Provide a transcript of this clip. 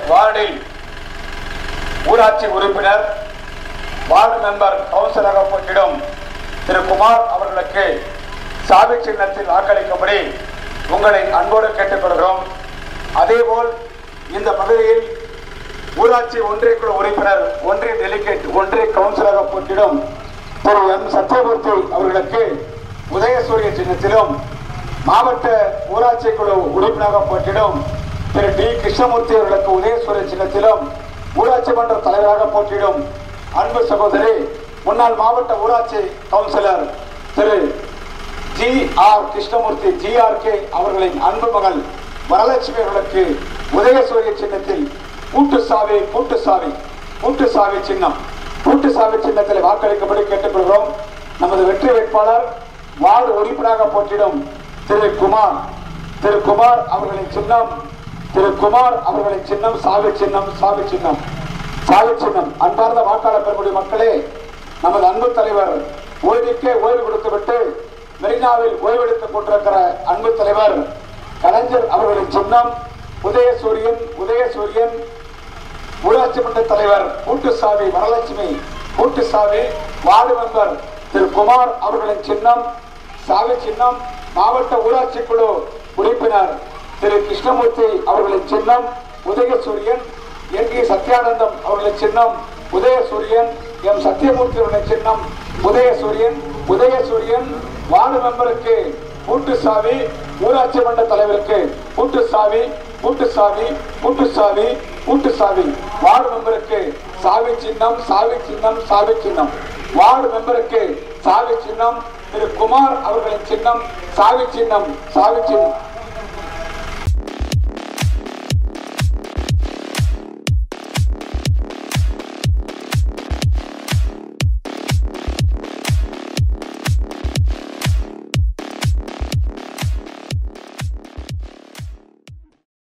வார்டில் ஊராட்சி உறுப்பினர் வார்டு மெம்பர் கவுன்சிலராக போட்டியிடும் திரு குமார் அவர்களுக்கு சாவி சின்னத்தில் வாக்களிக்கும்படி உங்களை அன்போடு கேட்டுக்கொள்கிறோம் அதேபோல் இந்த பகுதியில் ஊராட்சி ஒன்றிய குழு உறுப்பினர் ஒன்றிய டெலிகேட் ஒன்றிய கவுன்சிலராக போட்டியிடும் திரு எம் சத்யமூர்த்தி அவர்களுக்கு உதயசூரிய சின்னத்திலும் மாவட்ட ஊராட்சி குழு உறுப்பினராக போட்டியிடும் திரு டி கிருஷ்ணமூர்த்தி அவர்களுக்கு உதயசூரிய சின்னத்திலும் ஊராட்சி மன்ற தலைவராக போட்டியிடும் அன்பு சகோதரி முன்னாள் மாவட்ட ஊராட்சி கவுன்சிலர் திரு G R Krishnamurthy G R K அவர்களின் அன்பு மகள் வரலட்சுமி அவர்களுக்கு உதயசூரிய சின்னத்தில் கூட்டு சாவி கூட்டு சாவி கூட்டு சாவி சின்னம் கூட்டு சாவி சின்னத்தில் வாக்களிக்கும்படி கேட்டுக்கொள்கிறோம் நமது வெற்றி வேட்பாளர் வார்டு உறுப்பினராக போட்டியிடும் திரு குமார் திரு குமார் அவர்களின் சின்னம் திரு குமார் அவர்களின் சின்னம் சாவி சின்னம் சாவி சின்னம் சாவி சின்னம் அன்பார்ந்த வாக்காளர் பெறக்கூடிய மக்களே நமது அன்பு தலைவர் ஓய்வுக்கே ஓய்வு கொடுத்துவிட்டு மெரினாவில் ஓய்வெடுத்துக் கொண்டிருக்கிற அன்பு தலைவர் கலைஞர் அவர்களின் சின்னம் உதயசூரியன் உதயசூரியன் ஊராட்சி மன்ற தலைவர் கூட்டுசாமி வரலட்சுமி கூட்டுசாமி வார்டு மெம்பர் திரு குமார் அவர்களின் சின்னம் சாவி சின்னம் மாவட்ட ஊராட்சி குழு உறுப்பினர் திரு கிருஷ்ணமூர்த்தி அவர்களின் சின்னம் உதயசூரியன் என் கே சத்யானந்தம் அவர்களின் சின்னம் உதயசூரியன் எம் சத்யமூர்த்தி அவர்களின் சின்னம் உதயசூரியன் உதயசூரியன் வார்டு மெம்பருக்கு கூட்டுசாமி ஊராட்சி மன்ற தலைவருக்கு கூட்டுசாமி கூட்டுசாமி கூட்டுசாமி கூட்டுசாமி வார்டு மெம்பருக்கு சாவி சின்னம் சாவி சின்னம் சாவி சின்னம் வார்டு மெம்பருக்கு சாவி சின்னம் திரு குமார் அவர்களின் சின்னம் சாவி சின்னம் சாவி சின்னம்